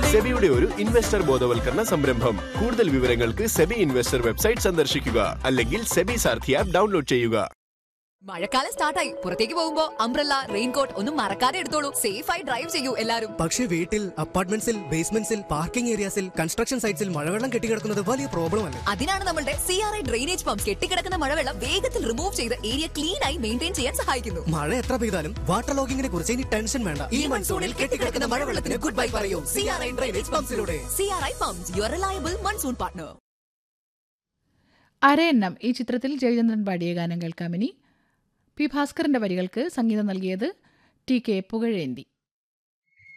സെബിയുടെ ഒരു ഇൻവെസ്റ്റർ ബോധവൽക്കരണ സംരംഭം കൂടുതൽ വിവരങ്ങൾക്ക് സെബി ഇൻവെസ്റ്റർ വെബ്സൈറ്റ് സന്ദർശിക്കുക അല്ലെങ്കിൽ സെബി സാരഥി ആപ്പ് ഡൗൺലോഡ് ചെയ്യുക മഴക്കാലം സ്റ്റാർട്ടായി പുറത്തേക്ക് പോകുമ്പോ അംബ്രല്ല റെയിൻകോട്ട് ഒന്നും മറക്കാതെ എടുത്തോളൂ സേഫായി ഡ്രൈവ് ചെയ്യൂ എല്ലാരും പക്ഷേ വീട്ടിൽ അപ്പാർട്ട്മെന്റ്സിൽ ബേസ്മെന്റ്സിൽ പാർക്കിംഗ് ഏരിയാസിൽ കൺസ്ട്രക്ഷൻ സൈറ്റ്സിൽ മഴവെള്ളം കെട്ടിക്കിടക്കുന്നത് വലിയ പ്രോബ്ലം അല്ലേ അതിനാണ് നമ്മളുടെ C R I drainage pump കെട്ടിക്കിടക്കുന്ന മഴവെള്ളം വേഗത്തിൽ റിമൂവ് ചെയ്ത് ഏരിയ ക്ലീൻ ആയി മെയിൻറ്റെയിൻ ചെയ്യാൻ സഹായിക്കുന്നു മഴ എത്ര പെയ്താലും വാട്ടർ ലോഗിങ്ങിനെ കുറിച്ച് ഇനി ടെൻഷൻ വേണ്ട ഈ മൺസൂണിൽ കെട്ടിക്കിടക്കുന്ന മഴവെള്ളത്തിന് ഗുഡ് ബൈ പറയൂ സി ആർ ഐ ഡ്രെയിനേജ് പമ്പ്സിലൂടെ C R I pumps your reliable monsoon partner Arayannam ഈ ചിത്രത്തിൽ ജയചന്ദ്രൻ പാടിയ ഗാനം കേൾക്കാമിനി പി ഭാസ്കറിന്റെ വരികൾക്ക് സംഗീതം നൽകിയത് ടി കെ പുകഴേന്തി